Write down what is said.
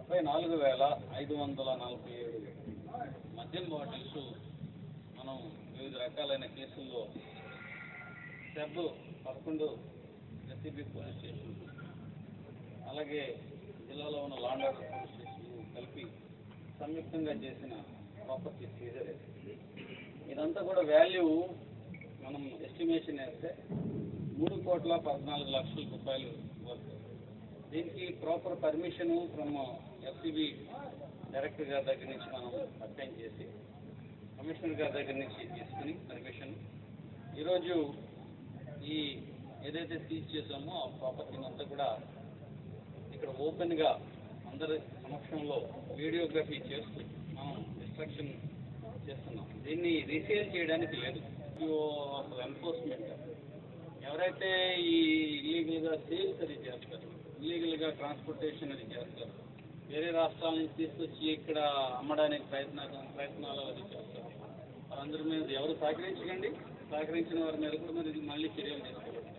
ముప్పై నాలుగు వేల ఐదు వందల నలభై ఏడు మద్యం బాటిల్స్ మనం వివిధ రకాలైన కేసుల్లో సెబ్ పదకొండు ఎస్సీబీ పోలీస్ స్టేషన్ అలాగే జిల్లాలో ఉన్న లాండ్ ఆర్డర్ పోలీస్ స్టేషన్లు కలిపి సంయుక్తంగా చేసిన ప్రాపర్టీ సీజర్ ఇదంతా కూడా వాల్యూ మనం ఎస్టిమేషన్ వేస్తే మూడు కోట్ల పద్నాలుగు లక్షల రూపాయలు వర్త్ దీనికి proper permission from FCB director గారి దగ్గర నుంచి మనం అప్లై చేసి కమిషనర్ గారి దగ్గర నుంచి తీసుకుని పర్మిషన్ ఈరోజు ఈ ఏదైతే సీజ్ చేసామో ఆ ప్రాపర్టీని అంతా కూడా ఇక్కడ ఓపెన్గా అందరి సమక్షంలో వీడియోగ్రఫీ చేస్తూ మనం డిస్ట్రక్షన్ చేస్తున్నాం దీన్ని రీసేల్ చేయడానికి లేదు ఎన్ఫోర్స్మెంట్ ఎవరైతే ఈ ఇల్లీగల్గా సేల్స్ అది చేస్తారు ఇల్లీగల్గా ట్రాన్స్పోర్టేషన్ అది చేస్తారు వేరే రాష్ట్రాల నుంచి తీసుకొచ్చి ఇక్కడ అమ్మడానికి ప్రయత్నాలు ప్రయత్నాలు అది చేస్తారు వారందరి మీద ఎవరు సహకరించకండి సహకరించిన వారి మీద కూడా మరి మళ్ళీ చర్యలు తీసుకోవాలి